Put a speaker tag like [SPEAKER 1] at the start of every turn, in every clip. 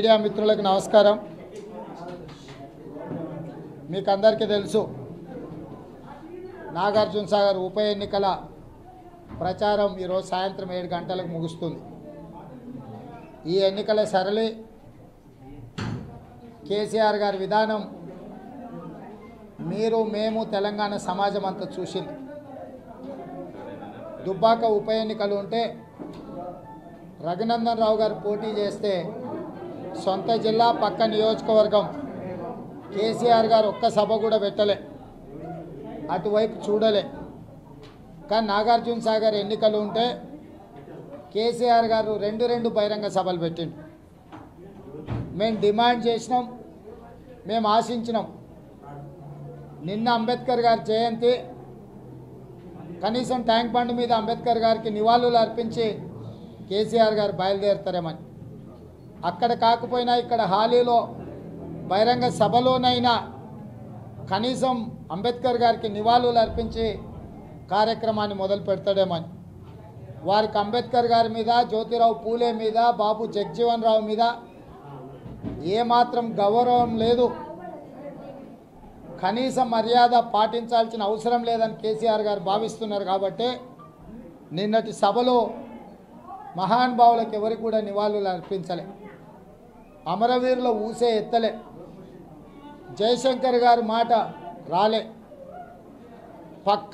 [SPEAKER 1] media మిత్రులకు నమస్కారం మీకు అందరికీ తెలుసు నాగార్జున సాగర్ ఉప ఎన్నికల ప్రచారం ఈరోజు సాయంత్రం ఏడు గంటలకు ముగుస్తుంది ఈ ఎన్నికల సరళి కేసీఆర్ గారి విధానం మీరు మేము తెలంగాణ సమాజం అంతా చూసింది దుబ్బాక ఉప ఎన్నికలు ఉంటే రఘునందన్ రావు గారు పోటీ చేస్తే సొంత జిల్లా పక్క నియోజకవర్గం కేసీఆర్ గారు ఒక్క సభ కూడా పెట్టలే అటువైపు చూడలే కానీ నాగార్జున సాగర్ ఎన్నికలు ఉంటే కేసీఆర్ గారు రెండు రెండు బహిరంగ సభలు పెట్టిండు మేము డిమాండ్ చేసినాం మేము ఆశించినాం నిన్న అంబేద్కర్ గారి జయంతి కనీసం ట్యాంక్ బండ్ మీద అంబేద్కర్ గారికి నివాళులు అర్పించి కేసీఆర్ గారు బయలుదేరుతారేమని అక్కడ కాకపోయినా ఇక్కడ హాలీలో బహిరంగ సభలోనైనా కనీసం అంబేద్కర్ గారికి నివాళులు అర్పించి కార్యక్రమాన్ని మొదలు పెడతాడేమని వారికి అంబేద్కర్ గారి మీద జ్యోతిరావు పూలే మీద బాబు జగ్జీవన్ రావు మీద ఏమాత్రం గౌరవం లేదు కనీస మర్యాద పాటించాల్సిన అవసరం లేదని కేసీఆర్ గారు భావిస్తున్నారు కాబట్టి నిన్నటి సభలో మహానుభావులకు ఎవరికి కూడా నివాళులు అర్పించలే అమరవీరుల ఊసే ఎత్తలే జయశంకర్ గారి మాట రాలే పక్క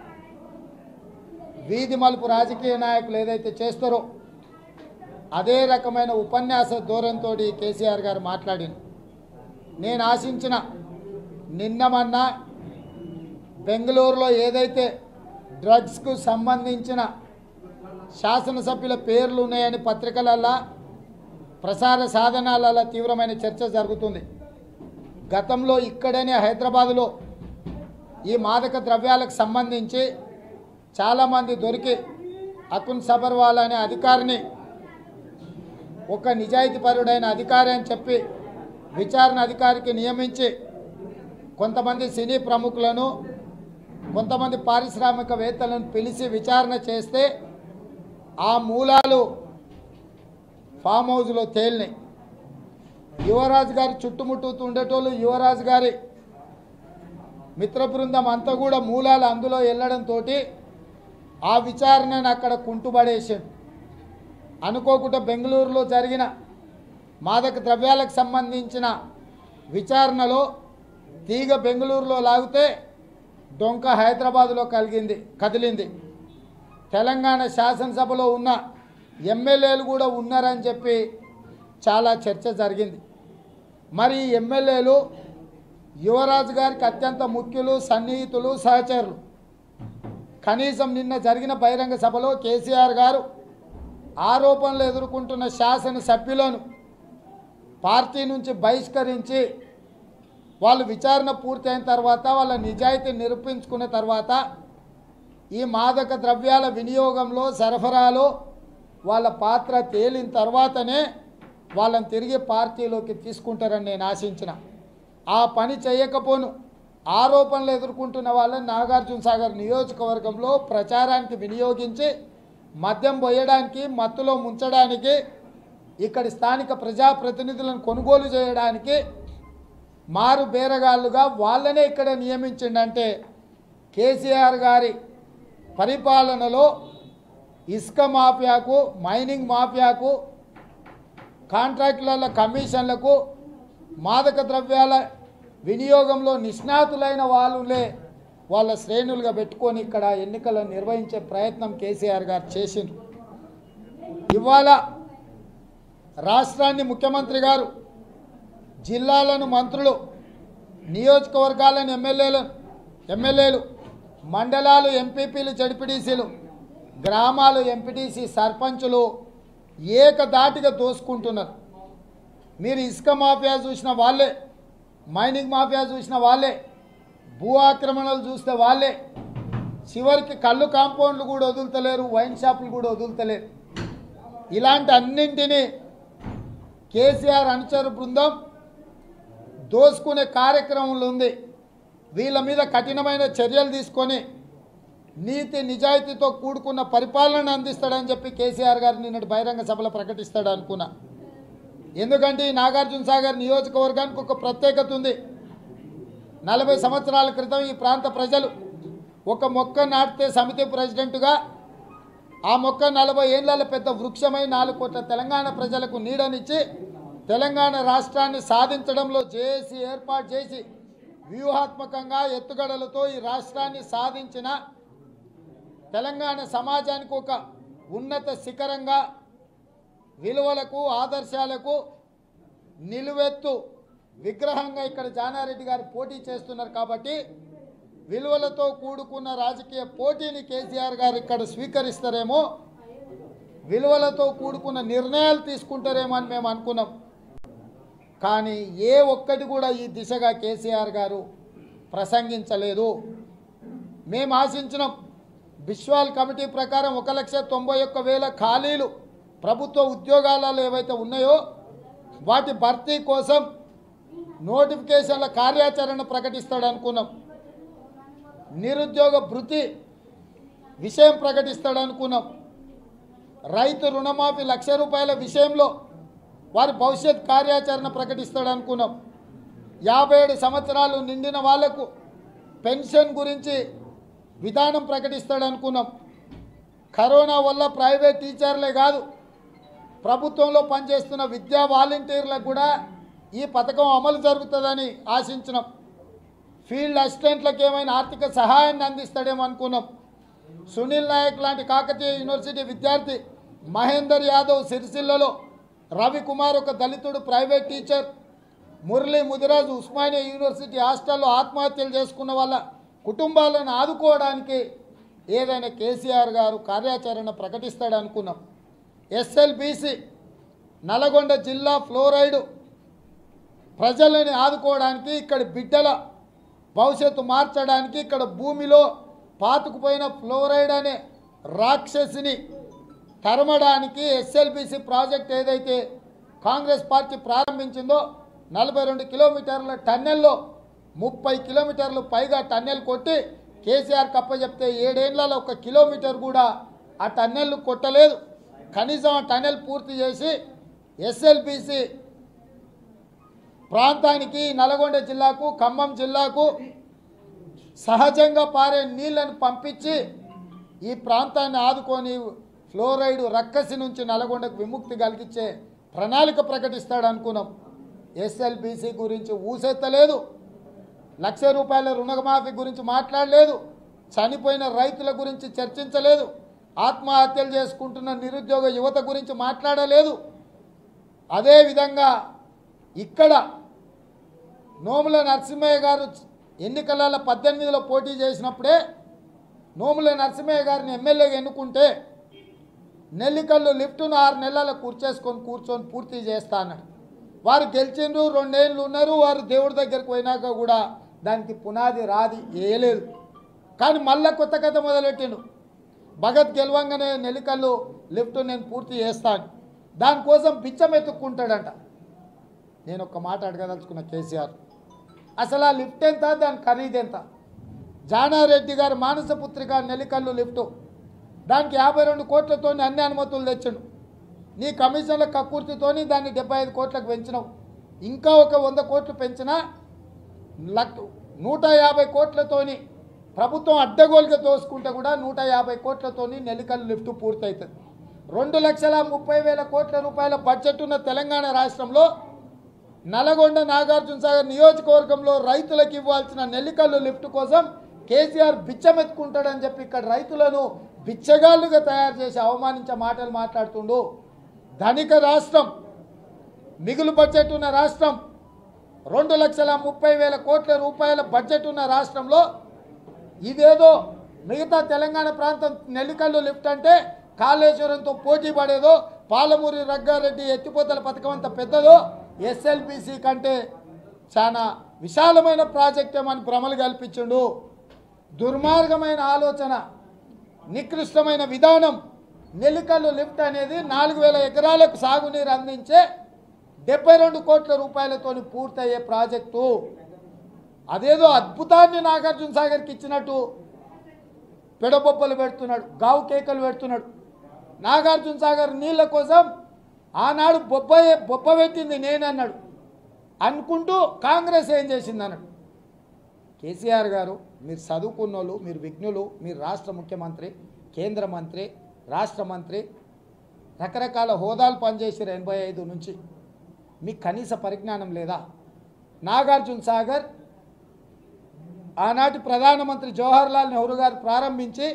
[SPEAKER 1] వీధి మలుపు రాజకీయ నాయకులు ఏదైతే చేస్తారో అదే రకమైన ఉపన్యాస ధోరణితో కేసీఆర్ గారు మాట్లాడింది నేను ఆశించిన నిన్న మొన్న బెంగళూరులో ఏదైతే డ్రగ్స్కు సంబంధించిన శాసనసభ్యుల పేర్లు ఉన్నాయని పత్రికలల్లా ప్రసార సాధనాలలో తీవ్రమైన చర్చ జరుగుతుంది గతంలో ఇక్కడనే హైదరాబాదులో ఈ మాదక ద్రవ్యాలకు సంబంధించి చాలామంది దొరికి అకున్ సబర్వాల్ అనే అధికారిని ఒక నిజాయితీపరుడైన అధికారి అని చెప్పి విచారణ అధికారికి నియమించి కొంతమంది సినీ ప్రముఖులను కొంతమంది పారిశ్రామికవేత్తలను పిలిచి విచారణ చేస్తే ఆ మూలాలు ఫామ్ హౌస్లో తేలినాయి యువరాజు గారి చుట్టుముట్టుతూ ఉండేటోళ్ళు యువరాజు గారి మిత్ర బృందం అంతా కూడా మూలాలు అందులో వెళ్ళడంతో ఆ విచారణను అక్కడ కుంటుబడేసాడు అనుకోకుండా బెంగళూరులో జరిగిన మాదక ద్రవ్యాలకు సంబంధించిన విచారణలో తీగ బెంగళూరులో లాగితే డొంక హైదరాబాదులో కలిగింది కదిలింది తెలంగాణ శాసనసభలో ఉన్న ఎమ్మెల్యేలు కూడా ఉన్నారని చెప్పి చాలా చర్చ జరిగింది మరి ఈ ఎమ్మెల్యేలు యువరాజు గారికి అత్యంత ముఖ్యులు సన్నిహితులు సహచరులు కనీసం నిన్న జరిగిన బహిరంగ సభలో కేసీఆర్ గారు ఆరోపణలు ఎదుర్కొంటున్న శాసనసభ్యులను పార్టీ నుంచి బహిష్కరించి వాళ్ళు విచారణ పూర్తయిన తర్వాత వాళ్ళ నిజాయితీ నిరూపించుకున్న తర్వాత ఈ మాదక ద్రవ్యాల వినియోగంలో సరఫరాలో వాళ్ళ పాత్ర తేలిన తర్వాతనే వాళ్ళని తిరిగి పార్టీలోకి తీసుకుంటారని నేను ఆశించిన ఆ పని చేయకపోను ఆరోపణలు ఎదుర్కొంటున్న వాళ్ళని నాగార్జున సాగర్ నియోజకవర్గంలో ప్రచారానికి వినియోగించి మద్యం పోయడానికి మత్తులో ముంచడానికి ఇక్కడి స్థానిక ప్రజాప్రతినిధులను కొనుగోలు చేయడానికి మారు బేరగాళ్ళుగా వాళ్ళనే ఇక్కడ నియమించిండంటే కేసీఆర్ గారి పరిపాలనలో ఇసుక మాఫియాకు మైనింగ్ మాఫియాకు కాంట్రాక్టుల కమిషన్లకు మాదక ద్రవ్యాల వినియోగంలో నిష్ణాతులైన వాళ్ళులే వాళ్ళ శ్రేణులుగా పెట్టుకొని ఇక్కడ ఎన్నికలను నిర్వహించే ప్రయత్నం కేసీఆర్ గారు చేసిండ్రు ఇవాళ రాష్ట్రాన్ని ముఖ్యమంత్రి గారు జిల్లాలను మంత్రులు నియోజకవర్గాలను ఎమ్మెల్యేలను ఎమ్మెల్యేలు మండలాలు ఎంపీపీలు జడ్పీటీసీలు గ్రామాలు ఎంపీటీసీ సర్పంచులు ఏకదాటిగా దోసుకుంటున్నారు మీరు ఇసుక మాఫియా చూసిన వాళ్ళే మైనింగ్ మాఫియా చూసిన వాళ్ళే భూ ఆక్రమణలు చూస్తే వాళ్ళే చివరికి కళ్ళు కాంపౌండ్లు కూడా వదులుతలేరు వైన్ షాపులు కూడా వదులుతలేరు ఇలాంటి అన్నింటినీ కేసీఆర్ అనుచర బృందం దోసుకునే కార్యక్రమంలో ఉంది వీళ్ళ మీద కఠినమైన చర్యలు తీసుకొని నీతి నిజాయితీతో కూడుకున్న పరిపాలన అందిస్తాడని చెప్పి కేసీఆర్ గారు నిన్నటి బహిరంగ సభలో ప్రకటిస్తాడు అనుకున్నా ఎందుకంటే ఈ నాగార్జున సాగర్ నియోజకవర్గానికి ఒక ప్రత్యేకత ఉంది నలభై సంవత్సరాల క్రితం ఈ ప్రాంత ప్రజలు ఒక మొక్క నాటితే సమితి ప్రెసిడెంట్గా ఆ మొక్క నలభై ఏళ్ళ పెద్ద వృక్షమై నాలుగు కోట్ల తెలంగాణ ప్రజలకు నీడనిచ్చి తెలంగాణ రాష్ట్రాన్ని సాధించడంలో జేఏసీ ఏర్పాటు చేసి వ్యూహాత్మకంగా ఎత్తుగడలతో ఈ రాష్ట్రాన్ని సాధించిన తెలంగాణ సమాజానికి ఒక ఉన్నత శిఖరంగా విలువలకు ఆదర్శాలకు నిలువెత్తు విగ్రహంగా ఇక్కడ జానారెడ్డి గారు పోటీ చేస్తున్నారు కాబట్టి విలువలతో కూడుకున్న రాజకీయ పోటీని కేసీఆర్ గారు ఇక్కడ స్వీకరిస్తారేమో విలువలతో కూడుకున్న నిర్ణయాలు తీసుకుంటారేమో అని మేము అనుకున్నాం కానీ ఏ ఒక్కటి కూడా ఈ దిశగా కేసీఆర్ గారు ప్రసంగించలేదు మేము ఆశించినాం బిశ్వాల్ కమిటీ ప్రకారం ఒక లక్ష తొంభై ఒక్క వేల ఖాళీలు ప్రభుత్వ ఉద్యోగాలలో ఏవైతే ఉన్నాయో వాటి భర్తీ కోసం నోటిఫికేషన్ల కార్యాచరణ ప్రకటిస్తాడు అనుకున్నాం నిరుద్యోగ భృతి విషయం ప్రకటిస్తాడు అనుకున్నాం రైతు రుణమాఫీ లక్ష రూపాయల విషయంలో వారి భవిష్యత్ కార్యాచరణ ప్రకటిస్తాడు అనుకున్నాం యాభై ఏడు సంవత్సరాలు నిండిన వాళ్లకు పెన్షన్ గురించి విధానం ప్రకటిస్తాడు అనుకున్నాం కరోనా వల్ల ప్రైవేట్ టీచర్లే కాదు ప్రభుత్వంలో పనిచేస్తున్న విద్యా వాలంటీర్లకు కూడా ఈ పథకం అమలు జరుగుతుందని ఆశించినాం ఫీల్డ్ అసిస్టెంట్లకు ఏమైనా ఆర్థిక సహాయాన్ని అందిస్తాడేమో అనుకున్నాం సునీల్ నాయక్ లాంటి కాకతీయ యూనివర్సిటీ విద్యార్థి మహేందర్ యాదవ్ సిరిసిల్లలో రవికుమార్ ఒక దళితుడు private teacher Murali Mudiraju Osmania university హాస్టల్లో ఆత్మహత్యలు చేసుకున్న వాళ్ళ కుటుంబాలను ఆదుకోవడానికి ఏదైనా కేసీఆర్ గారు కార్యాచరణ ప్రకటిస్తాడు అనుకున్నాం ఎస్ఎల్బిసి నల్గొండ జిల్లా ఫ్లోరైడ్ ప్రజలని ఆదుకోవడానికి ఇక్కడ బిడ్డల భవిష్యత్తు మార్చడానికి ఇక్కడ భూమిలో పాతుకుపోయిన ఫ్లోరైడ్ అనే రాక్షసిని తరమడానికి ఎస్ఎల్బిసి ప్రాజెక్ట్ ఏదైతే కాంగ్రెస్ పార్టీ ప్రారంభించిందో నలభై రెండు కిలోమీటర్ల టన్నెల్లో ముప్పై కిలోమీటర్లు పైగా టన్నెల్ కొట్టి కేసీఆర్ కప్పచెప్తే ఏడేళ్లలో ఒక కిలోమీటర్ కూడా ఆ టన్నెల్ కొట్టలేదు కనీసం ఆ టన్నెల్ పూర్తి చేసి ఎస్ఎల్బిసి ప్రాంతానికి నల్గొండ జిల్లాకు ఖమ్మం జిల్లాకు సహజంగా పారే నీళ్లను పంపించి ఈ ప్రాంతాన్ని ఆదుకొని ఫ్లోరైడ్ రక్కసి నుంచి నల్గొండకు విముక్తి కలిగించే ప్రణాళిక ప్రకటిస్తాడు అనుకున్నాం ఎస్ఎల్బిసి గురించి ఊసెత్తలేదు లక్ష రూపాయల రుణమాఫీ గురించి మాట్లాడలేదు చనిపోయిన రైతుల గురించి చర్చించలేదు ఆత్మహత్యలు చేసుకుంటున్న నిరుద్యోగ యువత గురించి మాట్లాడలేదు అదేవిధంగా ఇక్కడ నోముల నరసింహయ్య గారు ఎన్నికలలో పద్దెనిమిదిలో పోటీ చేసినప్పుడే నోముల నరసింహయ్య గారిని ఎమ్మెల్యేగా ఎన్నుకుంటే నెల్లికల్లు లిఫ్ట్ను ఆరు నెలల కూర్చేసుకొని కూర్చొని పూర్తి చేస్తా అన్నాడు వారు గెలిచిండ్రు రెండేళ్ళు ఉన్నారు వారు దేవుడి దగ్గరికి పోయినాక కూడా దానికి పునాది రాది వేయలేదు కానీ మళ్ళా కొత్త కథ మొదలెట్టిండు భగత్ గెలవంగానే నెల్లికల్లు లిఫ్ట్ నేను పూర్తి చేస్తాను దానికోసం బిచ్చం ఎత్తుక్కుంటాడంట నేను ఒక మాట అడగదలుచుకున్న కేసీఆర్ అసలు ఆ లిఫ్ట్ ఎంత దాని ఖరీదు ఎంత జానారెడ్డి గారి మానస పుత్రిక నెల్లికల్లు లిఫ్టు దానికి యాభై రెండు కోట్లతో అన్ని అనుమతులు తెచ్చిండు నీ కమిషన్ల కక్కుర్తితోని దాన్ని డెబ్బై ఐదు కోట్లకు పెంచినావు ఇంకా ఒక వంద కోట్లు పెంచినా లక్ నూట యాభై కోట్లతోని ప్రభుత్వం అడ్డగోలుగా తోసుకుంటే కూడా నూట యాభై కోట్లతోని నెల్లికల్లు లిఫ్ట్ పూర్తవుతుంది రెండు లక్షల ముప్పై వేల కోట్ల రూపాయల బడ్జెట్ ఉన్న తెలంగాణ రాష్ట్రంలో నల్గొండ నాగార్జున సాగర్ నియోజకవర్గంలో రైతులకు ఇవ్వాల్సిన నెల్లికల్లు లిఫ్ట్ కోసం కేసీఆర్ బిచ్చమెత్తుకుంటాడని చెప్పి ఇక్కడ రైతులను బిచ్చగాళ్ళుగా తయారు చేసి అవమానించే మాటలు మాట్లాడుతుండు ధనిక రాష్ట్రం మిగులు బడ్జెట్ ఉన్న రాష్ట్రం రెండు లక్షల ముప్పై వేల కోట్ల రూపాయల బడ్జెట్ ఉన్న రాష్ట్రంలో ఇదేదో మిగతా తెలంగాణ ప్రాంతం నెల్లికల్లు లిఫ్ట్ అంటే కాళేశ్వరంతో పోటీ పడేదో పాలమూరి రగ్గారెడ్డి ఎత్తిపోతల పథకం అంత పెద్దదో ఎస్ఎల్బిసి కంటే చాలా విశాలమైన ప్రాజెక్ట్ ఏమని భ్రమలు కల్పించిండు దుర్మార్గమైన ఆలోచన నికృష్టమైన విధానం నెల్లికల్లు లిఫ్ట్ అనేది నాలుగు వేల ఎకరాలకు సాగునీరు అందించే డెబ్బై రెండు కోట్ల రూపాయలతో పూర్తయ్యే ప్రాజెక్టు అదేదో అద్భుతాన్ని నాగార్జున సాగర్కి ఇచ్చినట్టు పెడబొబ్బలు పెడుతున్నాడు గావు కేకలు పెడుతున్నాడు నాగార్జున సాగర్ నీళ్ళ కోసం ఆనాడు బొబ్బ బొబ్బ పెట్టింది నేనన్నాడు అనుకుంటూ కాంగ్రెస్ ఏం చేసింది అన్నాడు కేసీఆర్ గారు మీరు చదువుకున్నోళ్ళు మీరు విఘ్నులు మీరు రాష్ట్ర ముఖ్యమంత్రి కేంద్ర మంత్రి రాష్ట్ర మంత్రి రకరకాల హోదాలు పనిచేసారు ఎనభై ఐదు నుంచి మీకు కనీస పరిజ్ఞానం లేదా నాగార్జున సాగర్ ఆనాటి ప్రధానమంత్రి జవహర్లాల్ నెహ్రూ గారు ప్రారంభించి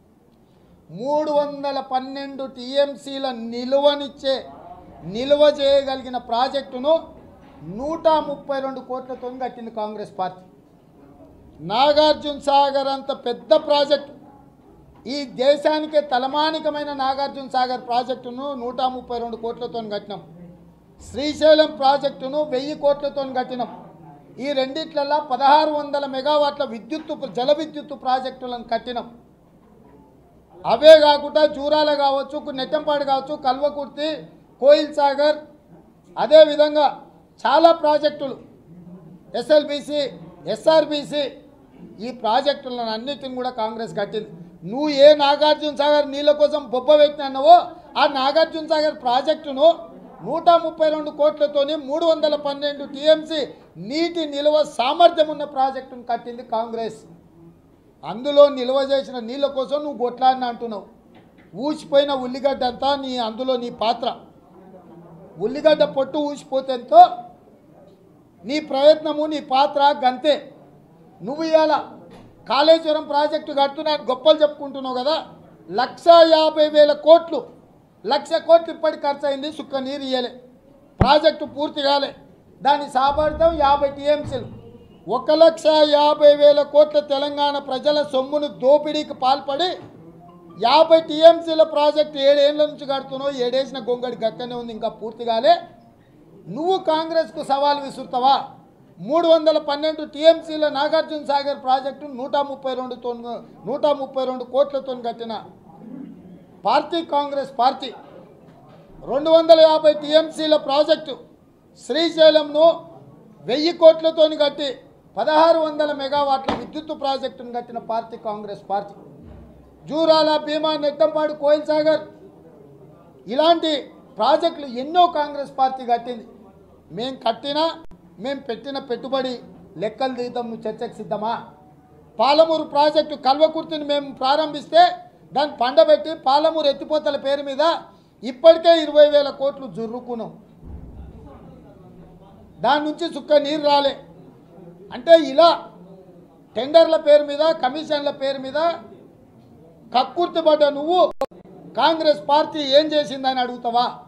[SPEAKER 1] మూడు వందల పన్నెండు టీఎంసీల నిలువనిచ్చే నిల్వ చేయగలిగిన ప్రాజెక్టును నూట ముప్పై రెండు కోట్లతో కట్టింది కాంగ్రెస్ పార్టీ నాగార్జున సాగర్ అంత పెద్ద ప్రాజెక్టు ఈ దేశానికే తలమానికమైన నాగార్జున సాగర్ ప్రాజెక్టును నూట ముప్పై రెండు కోట్లతో కట్టినాం శ్రీశైలం ప్రాజెక్టును వెయ్యి కోట్లతో కట్టినాం ఈ రెండిట్లల్లో పదహారు వందల మెగావాట్ల విద్యుత్తు జల విద్యుత్తు ప్రాజెక్టులను కట్టినాం అవే కాకుండా జూరాల కావచ్చు నెట్టంపాడు కావచ్చు కల్వకుర్తి కోయిల్ సాగర్ అదేవిధంగా చాలా ప్రాజెక్టులు ఎస్ఎల్బిసి ఎస్ఆర్బిసి ఈ ప్రాజెక్టులను అన్నిటిని కూడా కాంగ్రెస్ కట్టింది నువ్వు ఏ నాగార్జున సాగర్ నీళ్ళ కోసం బొబ్బ పెట్టినావో ఆ నాగార్జున సాగర్ ప్రాజెక్టును నూట ముప్పై రెండు కోట్లతోని మూడు వందల పన్నెండు టీఎంసీ నీటి నిల్వ సామర్థ్యం ఉన్న ప్రాజెక్టును కట్టింది కాంగ్రెస్ అందులో నిల్వ చేసిన నీళ్ళ కోసం నువ్వు కొట్లాడిన అంటున్నావు ఊసిపోయిన ఉల్లిగడ్డ అంతా నీ అందులో నీ పాత్ర ఉల్లిగడ్డ పొట్టు ఊసిపోతేంతో నీ ప్రయత్నము నీ పాత్ర గంతే నువ్వు ఇవాళ కాళేశ్వరం ప్రాజెక్టు కడుతున్నాను గొప్పలు చెప్పుకుంటున్నావు కదా లక్ష యాభై వేల కోట్లు లక్ష కోట్లు ఇప్పటికి ఖర్చు అయింది సుక్క నీరు ఇయ్యలే ప్రాజెక్టు పూర్తి కాలే దాని సామర్థ్యం యాభై టీఎంసీలు ఒక లక్ష యాభై వేల కోట్ల తెలంగాణ ప్రజల సొమ్మును దోపిడీకి పాల్పడి యాభై టీఎంసీల ప్రాజెక్టు ఏడేళ్ల నుంచి కడుతున్నావు ఏడేసిన గొంగడి గక్కనే ఉంది ఇంకా పూర్తి కాలే నువ్వు కాంగ్రెస్కు సవాల్ విసురుతావా మూడు వందల పన్నెండు టీఎంసీల నాగార్జున సాగర్ ప్రాజెక్టు నూట ముప్పై రెండుతో నూట ముప్పై రెండు కోట్లతో కట్టిన పార్టీ కాంగ్రెస్ పార్టీ రెండు వందల యాభై టీఎంసీల ప్రాజెక్టు శ్రీశైలంను వెయ్యి కోట్లతోని కట్టి పదహారు వందల మెగావాట్ల విద్యుత్ ప్రాజెక్టును కట్టిన పార్టీ కాంగ్రెస్ పార్టీ జూరాల భీమా నెట్టంపాడు కోయిల్ సాగర్ ఇలాంటి ప్రాజెక్టులు ఎన్నో కాంగ్రెస్ పార్టీ కట్టింది మేం కట్టినా మేం పెట్టిన పెట్టుబడి లెక్కలు తీద్దాం నువ్వు చర్చకు సిద్ధమా పాలమూరు ప్రాజెక్టు కల్వకుర్తిని మేము ప్రారంభిస్తే దాన్ని పండబెట్టి పాలమూరు ఎత్తిపోతల పేరు మీద ఇప్పటికే ఇరవై వేల కోట్లు జుర్రుకున్నాం దాని నుంచి సుక్క నీరు రాలే అంటే ఇలా టెండర్ల పేరు మీద కమిషన్ల పేరు మీద కక్కుర్తిపడ్డ నువ్వు కాంగ్రెస్ పార్టీ ఏం చేసిందని అడుగుతావా